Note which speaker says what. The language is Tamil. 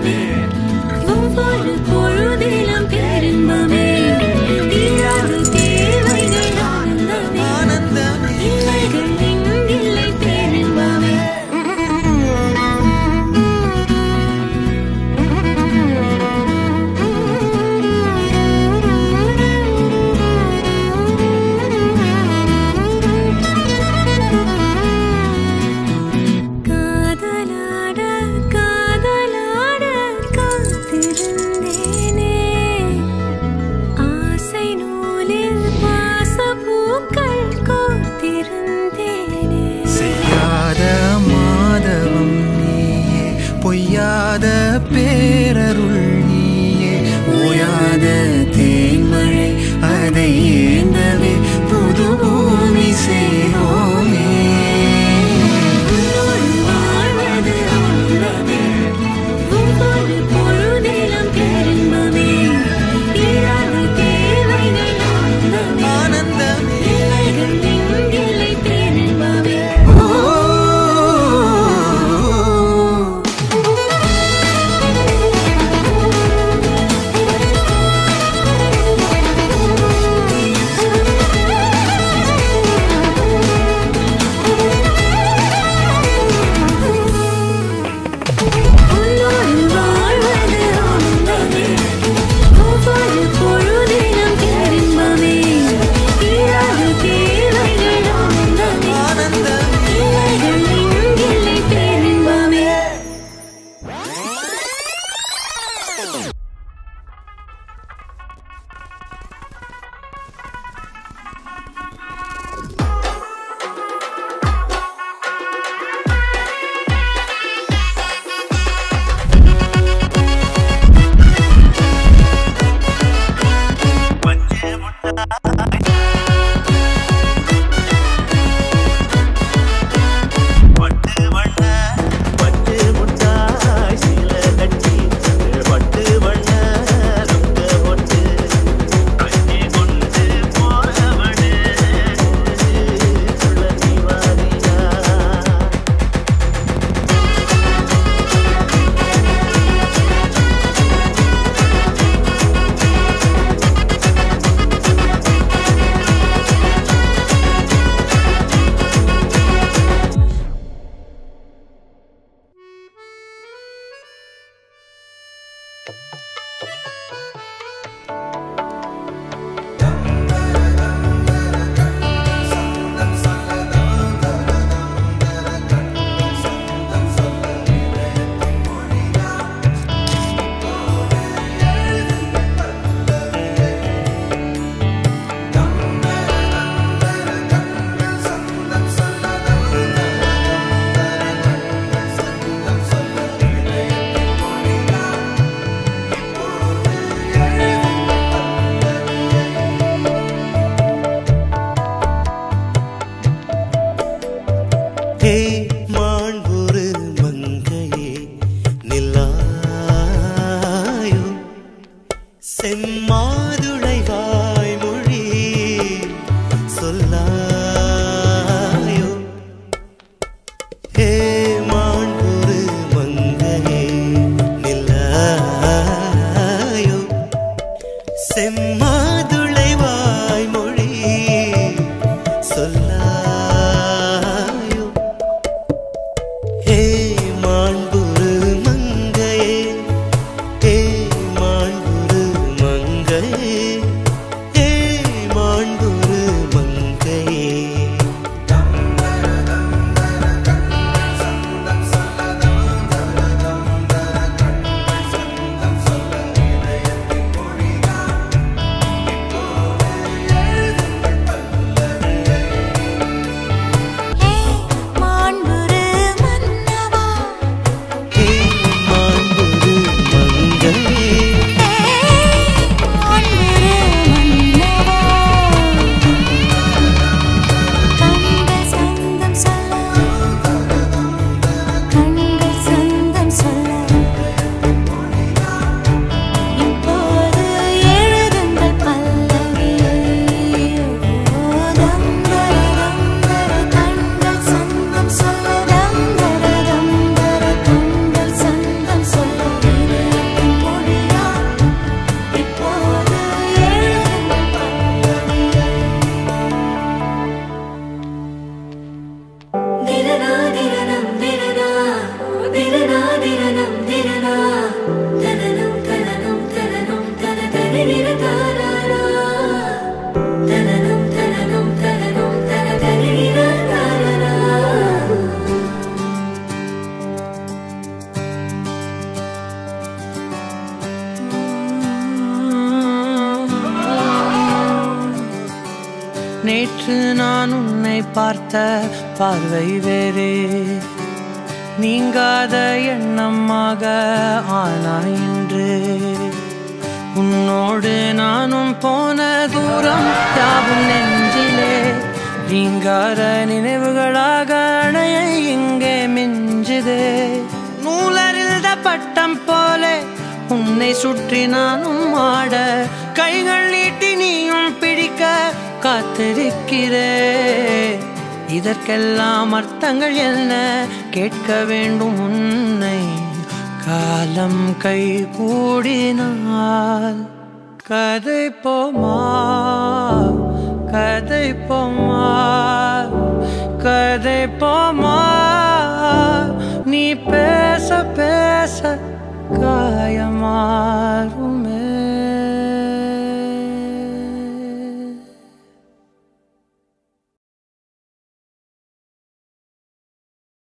Speaker 1: ஆனந்தமே ஒவ்வொரு பொழுதிலும் பேரின்பமே தீராத தேவைகள் ஆனந்தமே
Speaker 2: ஆனந்தமே
Speaker 1: இல்லைகள் இங்கில்லை பேரின்பமே காதலாட காதலாட காத்திருந்தேனே ஆசை நூலில் பாசப்பூக்கள் கோர்த்திருந்தேனே
Speaker 2: செய்யாத மாதவம் நீயே பொய்யாத பேரருள் நீயே ஓயாத தேன்மழை அதை ஏந்தவே புது பூமி சேரோமே
Speaker 1: உன்னோடு வாழ்வது ஆனந்தமே ஒவ்வொரு பொழுதிலும் பேரின்பமே தீராத தேவைகள் ஆனந்தமே
Speaker 2: ஆனந்தமே
Speaker 1: இல்லைகள் இங்கில்லை பேரின்பமே
Speaker 2: ஓ
Speaker 1: உன்னோடு வாழ்வது ஆனந்தமே ஒவ்வொரு பொழுதிலும் பேரின்பமே தீராத தேவைகள் ஆனந்தமே
Speaker 2: ஆனந்தமே
Speaker 1: இல்லைகள் இங்கில்லை பேரின்பமே
Speaker 3: பட்டு வண்ண பட்டு முட்டாய் சில கட்டி பட்டு வண்ண ரொம்ப ஒட்டு கண்ணி கொண்டு போறவனே சொல்ல நீ வாரியா
Speaker 4: நேற்று நான் உன்னை பார்த்த பார்வை வேறே நீங்காத எண்ணமாக ஆனா இன்று உன்னோடு நானும் போன தூரம் யாவும் நெஞ்சிலே நீங்காத நினைவுகளாக அணைய இங்கே மிஞ்சுதே நூலறிந்த பட்டம் போலே உன்னை சுற்றி நானும் ஆட கைகள் நீட்டி நீயும் பிடிக்க காத்திருக்கிறே இதற்கெல்லாம் அர்த்தங்கள் என்ன கேட்க வேண்டும் உன்னை காலம் கை கூடினால் கதை போமா கதை போமா கதை போமா நீ பேச பேச காயமா